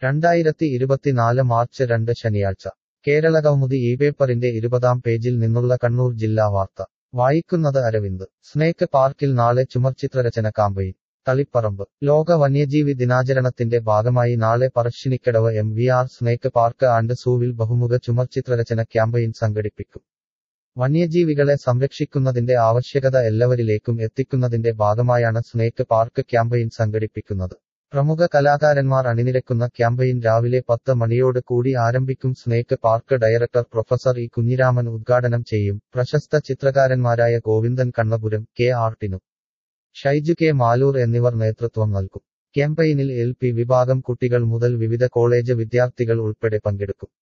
രണ്ടായിരത്തി ഇരുപത്തിനാല് മാർച്ച് രണ്ട് ശനിയാഴ്ച കേരള കൗമുദി ഈ പേപ്പറിന്റെ ഇരുപതാം പേജിൽ നിന്നുള്ള കണ്ണൂർ ജില്ലാ വാർത്ത വായിക്കുന്നത് അരവിന്ദ് സ്നേക്ക് പാർക്കിൽ നാളെ ചുമർചിത്രരചന കാമ്പയിൻ തളിപ്പറമ്പ് ലോക വന്യജീവി ദിനാചരണത്തിന്റെ ഭാഗമായി നാളെ Parassinikkadavu M V R snake park and സൂവിൽ ബഹുമുഖ ചുമർചിത്രരചന ക്യാമ്പയിൻ സംഘടിപ്പിക്കും വന്യജീവികളെ സംരക്ഷിക്കുന്നതിന്റെ ആവശ്യകത എല്ലാവരിലേക്കും എത്തിക്കുന്നതിന്റെ ഭാഗമായാണ് സ്നേക്ക് പാർക്ക് ക്യാമ്പയിൻ സംഘടിപ്പിക്കുന്നത് പ്രമുഖ കലാകാരന്മാർ അണിനിരക്കുന്ന ക്യാമ്പയിൻ രാവിലെ പത്ത് മണിയോട് കൂടി ആരംഭിക്കും snake park director professor E Kunhiraman ഉദ്ഘാടനം ചെയ്യും പ്രശസ്ത ചിത്രകാരന്മാരായ ഗോവിന്ദൻ കണ്ണപുരം കെ ആർട്ടിനു ഷൈജു കെ മാലൂർ എന്നിവർ നേതൃത്വം നൽകും ക്യാമ്പയിനിൽ എൽ പി വിഭാഗം കുട്ടികൾ മുതൽ വിവിധ കോളേജ് വിദ്യാർത്ഥികൾ ഉൾപ്പെടെ പങ്കെടുക്കും